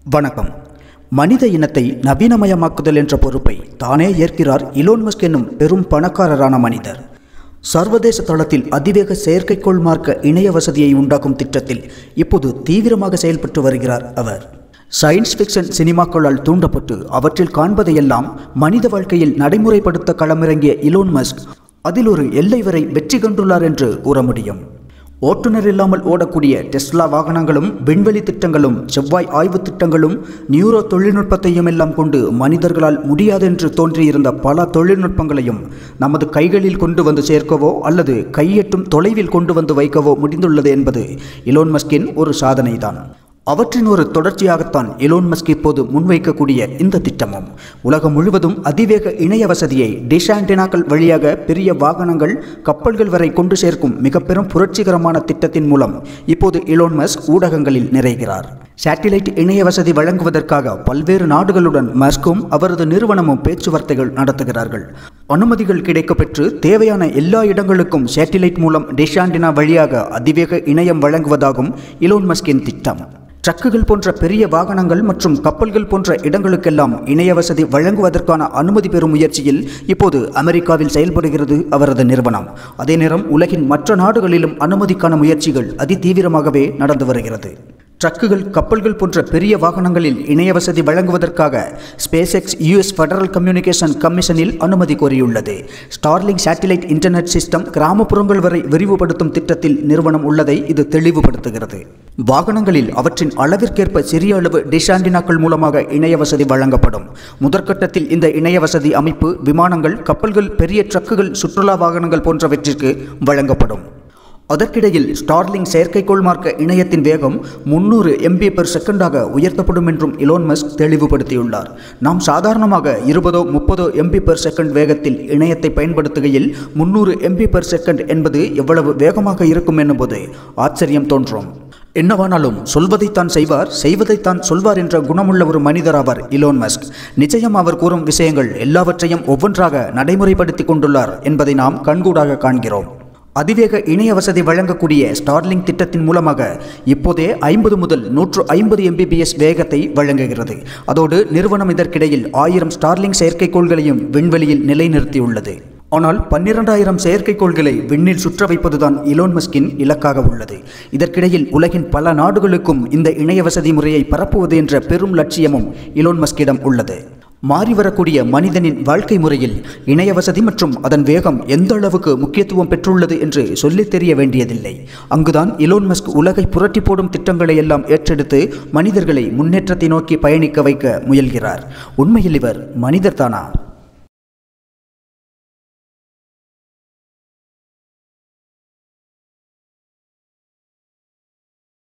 வணக்கம் மனித இனத்தை நவீனமயமாக்குதல் என்ற பொறுப்பை தானே ஏற்கிறார் இலோன் மஸ்க் என்னும் பெரும் பணக்காரரான மனிதர் சர்வதேச தளத்தில் அதிவேக செயற்கைக்கோள் மார்க்க இணைய வசதியை உண்டாக்கும் திட்டத்தில் இப்போது தீவிரமாக செயல்பட்டு வருகிறார் அவர் சயின்ஸ் ஃபிக்ஷன் சினிமாக்களால் தூண்டப்பட்டு அவற்றில் காண்பதையெல்லாம் மனித வாழ்க்கையில் நடைமுறைப்படுத்த களமிறங்கிய இலோன் மஸ்க் அதில் ஒரு எல்லை வரை வெற்றி கண்டுள்ளார் என்று கூற முடியும் ஓட்டுநர் இல்லாமல் ஓடக்கூடிய டெஸ்லா வாகனங்களும் விண்வெளி திட்டங்களும் செவ்வாய் ஆய்வு திட்டங்களும் நியூரோ தொழில்நுட்பத்தையும் எல்லாம் கொண்டு மனிதர்களால் முடியாதென்று தோன்றியிருந்த பல தொழில்நுட்பங்களையும் நமது கைகளில் கொண்டு வந்து சேர்க்கவோ அல்லது கையெட்டும் தொலைவில் கொண்டு வந்து வைக்கவோ முடிந்துள்ளது என்பது இலோன் மஸ்கின் ஒரு சாதனைதான் அவற்றின் ஒரு தொடர்ச்சியாகத்தான் எலோன் மஸ்க் இப்போது முன்வைக்கக்கூடிய இந்த திட்டமும் உலகம் முழுவதும் அதிவேக இணைய வசதியை டிஷ் ஆண்டெனாக்கள் வழியாக பெரிய வாகனங்கள் கப்பல்கள் வரை கொண்டு சேர்க்கும் மிக பெரும் புரட்சிகரமான திட்டத்தின் மூலம் இப்போது எலோன் மஸ்க் ஊடகங்களில் நிறைகிறார் சேட்டிலைட் இணைய வசதி வழங்குவதற்காக பல்வேறு நாடுகளுடன் மஸ்கும் அவரது நிறுவனமும் பேச்சுவார்த்தைகள் நடத்துகிறார்கள் அனுமதிகள் கிடைக்கப்பெற்று தேவையான எல்லா இடங்களுக்கும் சேட்டிலைட் மூலம் டிஷ் ஆண்டெனா வழியாக அதிவேக இணையம் வழங்குவதாகும் இலோன் மஸ்கின் திட்டம் ட்ரக்குகள் போன்ற பெரிய வாகனங்கள் மற்றும் கப்பல்கள் போன்ற இடங்களுக்கெல்லாம் இணைய வசதி வழங்குவதற்கான அனுமதி பெறும் முயற்சியில் இப்போது அமெரிக்காவில் செயல்படுகிறது அவரது நிறுவனம் அதே நேரம் உலகின் மற்ற நாடுகளிலும் அனுமதிக்கான முயற்சிகள் அதிதீவிரமாகவே நடந்து வருகிறது ட்ரக்குகள் கப்பல்கள் போன்ற பெரிய வாகனங்களில் இணைய வசதி வழங்குவதற்காக SpaceX US federal communication கமிஷனில் அனுமதி கோரியுள்ளது ஸ்டார்லிங் சேட்டிலைட் இன்டர்நெட் சிஸ்டம் கிராமப்புறங்கள் வரை விரிவுபடுத்தும் திட்டத்தில் நிறுவனம் உள்ளதை இது தெளிவுபடுத்துகிறது வாகனங்களில் அவற்றின் அளவிற்கேற்ப சிறிய அளவு டிஷாண்டினாக்கள் மூலமாக இணைய வசதி வழங்கப்படும் முதற்கட்டத்தில் இந்த இணைய வசதி அமைப்பு விமானங்கள் கப்பல்கள் பெரிய ட்ரக்குகள் சுற்றுலா வாகனங்கள் போன்றவற்றிற்கு வழங்கப்படும் அதற்கிடையில் ஸ்டார்லிங் செயற்கைக்கோள் மார்க்க இணையத்தின் வேகம் முன்னூறு எம்பி பெர் செகண்டாக உயர்த்தப்படும் என்றும் இலோன் மஸ்க் தெளிவுபடுத்தியுள்ளார் நாம் சாதாரணமாக இருபதோ முப்பதோ எம்பி பெர் செகண்ட் வேகத்தில் இணையத்தை பயன்படுத்துகையில் முன்னூறு எம்பி பெர் செகண்ட் என்பது எவ்வளவு வேகமாக இருக்கும் என்னும்போது ஆச்சரியம் தோன்றும் என்னவானாலும் சொல்வதைத்தான் செய்வார் செய்வதைத்தான் சொல்வார் என்ற குணமுள்ள ஒரு மனிதர் அவர் இலோன் மஸ்க் நிச்சயம் அவர் கூறும் விஷயங்கள் எல்லாவற்றையும் ஒவ்வொன்றாக நடைமுறைப்படுத்தி கொண்டுள்ளார் என்பதை நாம் கண்கூடாக காண்கிறோம் அதிவேக இணைய வசதி வழங்கக்கூடிய ஸ்டார்லிங் திட்டத்தின் மூலமாக இப்போதே ஐம்பது முதல் நூற்று ஐம்பது எம்பிபிஎஸ் வேகத்தை வழங்குகிறது அதோடு நிறுவனம் இதற்கிடையில் ஆயிரம் ஸ்டார்லிங் செயற்கைக்கோள்களையும் விண்வெளியில் நிலைநிறுத்தியுள்ளது ஆனால் பன்னிரண்டாயிரம் செயற்கைக்கோள்களை விண்ணில் சுற்ற வைப்பதுதான் இலோன் மஸ்கின் இலக்காக உள்ளது இதற்கிடையில் உலகின் பல நாடுகளுக்கும் இந்த இணைய வசதி முறையை பரப்புவது என்ற பெரும் லட்சியமும் இலோன் மஸ்கிடம் உள்ளது மாறி வரக்கூடிய மனிதனின் வாழ்க்கை முறையில் இணைய வசதி மற்றும் அதன் வேகம் எந்த அளவுக்கு முக்கியத்துவம் பெற்றுள்ளது என்று சொல்லித் தெரிய வேண்டியதில்லை அங்குதான் இலோன் மஸ்க் உலகை புரட்டி போடும் திட்டங்களை எல்லாம் ஏற்றெடுத்து மனிதர்களை முன்னேற்றத்தை நோக்கி பயணிக்க வைக்க முயல்கிறார் உண்மையில் இவர் மனிதர் தானா